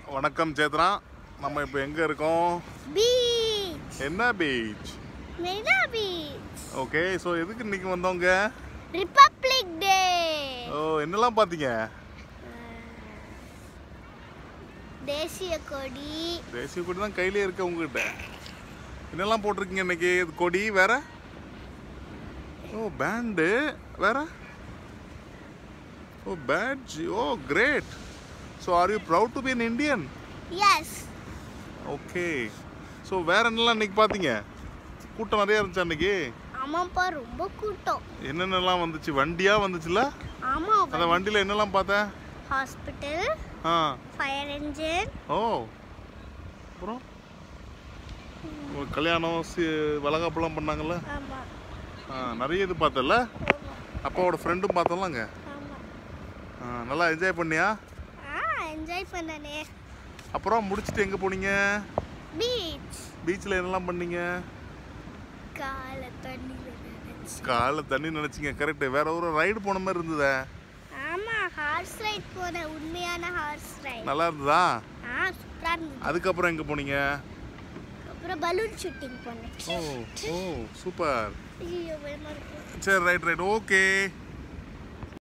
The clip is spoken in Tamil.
வணக்கம் சேத்ரா நம்ம இப்போ எங்கே இருக்கோம் பீச் என்ன beach Marina beach okay so எதுக்கு இன்னைக்கு வந்தோங்க ரிபப்ளிக் டே ஓ என்னெல்லாம் பார்த்தீங்க தேசிய கொடி தேசிய கொடி தான் கையிலே இருக்க உங்ககிட்ட என்னெல்லாம் போட்டிருக்கீங்க இன்னைக்கு இது கொடி வேற ஓ பேண்டு வேற oh badge oh great so are you proud to be an Indian yes okay so வேற என்னெல்லாம் இன்னைக்கு பார்த்தீங்க கூட்டம் நிறைய இருந்துச்சு அன்னைக்கு ஆமாப்பா ரொம்ப கூட்டம் என்னென்னலாம் வந்துச்சு வண்டியா வந்துச்சுல ஆமா அந்த வண்டியில் என்னெல்லாம் பார்த்தேன் ஹாஸ்பிட்டல் ஆ ஃபயர் என்ஜின் ஓ அப்புறம் ஒரு கல்யாணம் சி வளகாப்பெல்லாம் பண்ணாங்கல்ல ஆமா ஆ நிறைய இது பார்த்தல ஆமா அப்பாவோட ஃப்ரெண்டும் பார்த்தோம்லங்க ஆமா ஆ நல்லா என்ஜாய் பண்ணியா ஆ என்ஜாய் பண்ணனே அப்புறம் முடிச்சுட்டு எங்கே போனீங்க பீச் பீச்சில் என்னெல்லாம் பண்ணீங்க கால தண்ணியில் நினைச்சு காலைல தண்ணி நினச்சிங்க கரெக்டு வேற ஒரு ரைடு போன மாதிரி இருந்ததே ஆமா ஹார்ஸ் ரைட் போன உண்மையான ஹார்ஸ் ரைட் நல்லா இருந்ததா ஆ சூப்பரா இருந்தது அதுக்கப்புறம் எங்கே போனீங்க அப்புறம் பலூன் ஷூட்டிங் பண்ணேன் ஓ ஓ சூப்பர் ஐயோ பயமா இருக்கு சரி ரைட் ரைட் ஓகே